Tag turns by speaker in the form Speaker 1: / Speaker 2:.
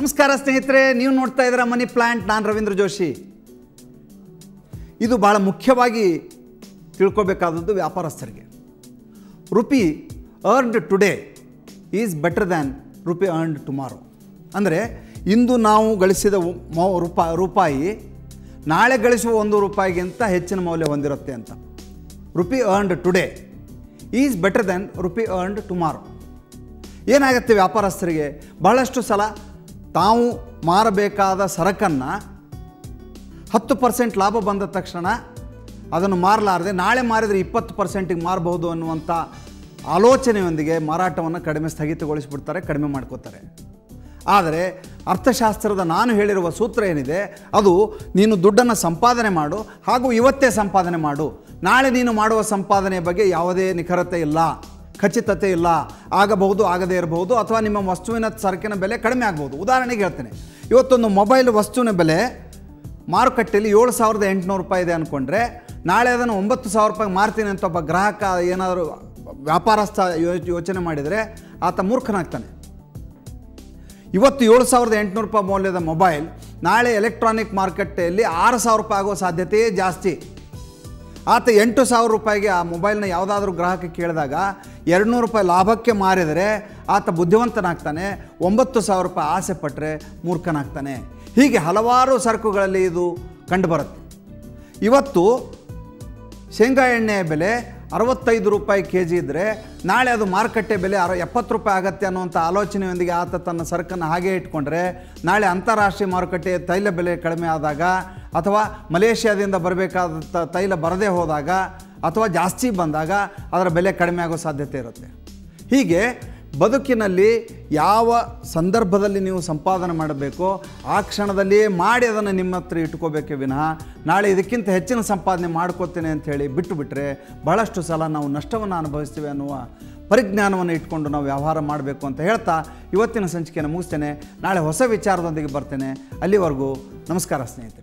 Speaker 1: ನಮಸ್ಕಾರ ಸ್ನೇಹಿತರೆ ನೀವು ನೋಡ್ತಾ ಇದ್ದೀರಾ ಮನಿ ಪ್ಲಾಂಟ್ ನಾನು ರವೀಂದ್ರ ಜೋಶಿ ಇದು ಭಾಳ ಮುಖ್ಯವಾಗಿ ತಿಳ್ಕೊಬೇಕಾದದ್ದು ವ್ಯಾಪಾರಸ್ಥರಿಗೆ rupee earned today is better than rupee earned tomorrow ಅಂದರೆ ಇಂದು ನಾವು ಗಳಿಸಿದ ಉ- ಮೌ ರೂಪಾಯಿ ರೂಪಾಯಿ ನಾಳೆ ಗಳಿಸುವ ಒಂದು ರೂಪಾಯಿಗಿಂತ ಹೆಚ್ಚಿನ ಮೌಲ್ಯ ಹೊಂದಿರುತ್ತೆ ಅಂತ rupee earned today is better than rupee earned tomorrow ಏನಾಗುತ್ತೆ ವ್ಯಾಪಾರಸ್ಥರಿಗೆ ಬಹಳಷ್ಟು ಸಲ ತಾವು ಮಾರಬೇಕಾದ ಸರಕನ್ನು ಹತ್ತು ಪರ್ಸೆಂಟ್ ಲಾಭ ಬಂದ ತಕ್ಷಣ ಅದನ್ನು ಮಾರಲಾರದೆ ನಾಳೆ ಮಾರಿದರೆ ಇಪ್ಪತ್ತು ಪರ್ಸೆಂಟಿಗೆ ಮಾರಬಹುದು ಅನ್ನುವಂಥ ಆಲೋಚನೆಯೊಂದಿಗೆ ಮಾರಾಟವನ್ನು ಕಡಿಮೆ ಸ್ಥಗಿತಗೊಳಿಸಿಬಿಡ್ತಾರೆ ಕಡಿಮೆ ಮಾಡ್ಕೋತಾರೆ ಆದರೆ ಅರ್ಥಶಾಸ್ತ್ರದ ನಾನು ಹೇಳಿರುವ ಸೂತ್ರ ಏನಿದೆ ಅದು ನೀನು ದುಡ್ಡನ್ನು ಸಂಪಾದನೆ ಮಾಡು ಹಾಗೂ ಇವತ್ತೇ ಸಂಪಾದನೆ ಮಾಡು ನಾಳೆ ನೀನು ಮಾಡುವ ಸಂಪಾದನೆಯ ಬಗ್ಗೆ ಯಾವುದೇ ನಿಖರತೆ ಇಲ್ಲ ಖಚಿತತೆ ಇಲ್ಲ ಆಗಬಹುದು ಆಗದೇ ಇರಬಹುದು ಅಥವಾ ನಿಮ್ಮ ವಸ್ತುವಿನ ಸರಕಿನ ಬೆಲೆ ಕಡಿಮೆ ಆಗ್ಬೋದು ಉದಾಹರಣೆಗೆ ಹೇಳ್ತೇನೆ ಇವತ್ತೊಂದು ಮೊಬೈಲ್ ವಸ್ತುವಿನ ಬೆಲೆ ಮಾರುಕಟ್ಟೆಯಲ್ಲಿ ಏಳು ಸಾವಿರದ ಎಂಟುನೂರು ರೂಪಾಯಿ ಇದೆ ಅಂದ್ಕೊಂಡ್ರೆ ನಾಳೆ ಅದನ್ನು ಒಂಬತ್ತು ಸಾವಿರ ರೂಪಾಯಿ ಮಾರ್ತೀನಿ ಅಂತ ಒಬ್ಬ ಗ್ರಾಹಕ ಏನಾದರೂ ವ್ಯಾಪಾರಸ್ಥ ಯೋ- ಯೋಚನೆ ಮಾಡಿದರೆ ಆತ ಮೂರ್ಖನಾಗ್ತಾನೆ ಇವತ್ತು ಏಳು ಸಾವಿರದ ಎಂಟುನೂರು ರೂಪಾಯಿ ಮೌಲ್ಯದ ಮೊಬೈಲ್ ನಾಳೆ ಎಲೆಕ್ಟ್ರಾನಿಕ್ ಮಾರುಕಟ್ಟೆಯಲ್ಲಿ ಆರು ಸಾವಿರ ರೂಪಾಯಿ ಆಗುವ ಸಾಧ್ಯತೆಯೇ ಜಾಸ್ತಿ ಆತ ಎಂಟು ಸಾವಿರ ರೂಪಾಯಿಗೆ ಆ ಮೊಬೈಲ್ನ ಯಾವುದಾದ್ರೂ ಗ್ರಾಹಕ ಕೇಳಿದಾಗ ಎರಡುನೂರು ರೂಪಾಯಿ ಲಾಭಕ್ಕೆ ಮಾರಿದರೆ ಆತ ಬುದ್ಧಿವಂತನಾಗ್ತಾನೆ ಒಂಬತ್ತು ಸಾವಿರ ರೂಪಾಯಿ ಆಸೆ ಪಟ್ಟರೆ ಮೂರ್ಖನಾಗ್ತಾನೆ ಹೀಗೆ ಹಲವಾರು ಸರಕುಗಳಲ್ಲಿ ಇದು ಕಂಡುಬರುತ್ತೆ ಇವತ್ತು ಶೇಂಗಾ ಎಣ್ಣೆಯ ಬೆಲೆ ಅರವತ್ತೈದು ರೂಪಾಯಿ ಕೆ ಜಿ ಇದ್ದರೆ ನಾಳೆ ಅದು ಮಾರುಕಟ್ಟೆ ಬೆಲೆ ಅರ ಎಪ್ಪತ್ತು ರೂಪಾಯಿ ಆಗತ್ತೆ ಅನ್ನುವಂಥ ಆಲೋಚನೆಯೊಂದಿಗೆ ಆತ ತನ್ನ ಸರಕನ್ನು ಹಾಗೆ ಇಟ್ಕೊಂಡ್ರೆ ನಾಳೆ ಅಂತಾರಾಷ್ಟ್ರೀಯ ಮಾರುಕಟ್ಟೆ ತೈಲ ಬೆಲೆ ಕಡಿಮೆ ಆದಾಗ ಅಥವಾ ಮಲೇಷ್ಯಾದಿಂದ ಬರಬೇಕಾದ ತ- ತೈಲ ಬರದೇ ಹೋದಾಗ ಅಥವಾ ಜಾಸ್ತಿ ಬಂದಾಗ ಅದರ ಬೆಲೆ ಕಡಿಮೆ ಆಗೋ ಸಾಧ್ಯತೆ ಇರುತ್ತೆ ಹೀಗೆ ಬದುಕಿನಲ್ಲಿ ಯಾವ ಸಂದರ್ಭದಲ್ಲಿ ನೀವು ಸಂಪಾದನೆ ಮಾಡಬೇಕೋ ಆ ಕ್ಷಣದಲ್ಲಿಯೇ ಮಾಡಿ ಅದನ್ನು ನಿಮ್ಮ ಹತ್ರ ಇಟ್ಕೋಬೇಕೇ ವಿನಃ ನಾಳೆ ಇದಕ್ಕಿಂತ ಹೆಚ್ಚಿನ ಸಂಪಾದನೆ ಮಾಡ್ಕೋತೇನೆ ಅಂಥೇಳಿ ಬಿಟ್ಟು ಬಿಟ್ಟರೆ ಬಹಳಷ್ಟು ಸಲ ನಾವು ನಷ್ಟವನ್ನು ಅನುಭವಿಸ್ತೀವಿ ಅನ್ನುವ ಪರಿಜ್ಞಾನವನ್ನು ಇಟ್ಕೊಂಡು ನಾವು ವ್ಯವಹಾರ ಮಾಡಬೇಕು ಅಂತ ಹೇಳ್ತಾ ಇವತ್ತಿನ ಸಂಚಿಕೆಯನ್ನು ಮುಗಿಸ್ತೇನೆ ನಾಳೆ ಹೊಸ ವಿಚಾರದೊಂದಿಗೆ ಬರ್ತೇನೆ ಅಲ್ಲಿವರೆಗೂ ನಮಸ್ಕಾರ ಸ್ನೇಹಿತರೆ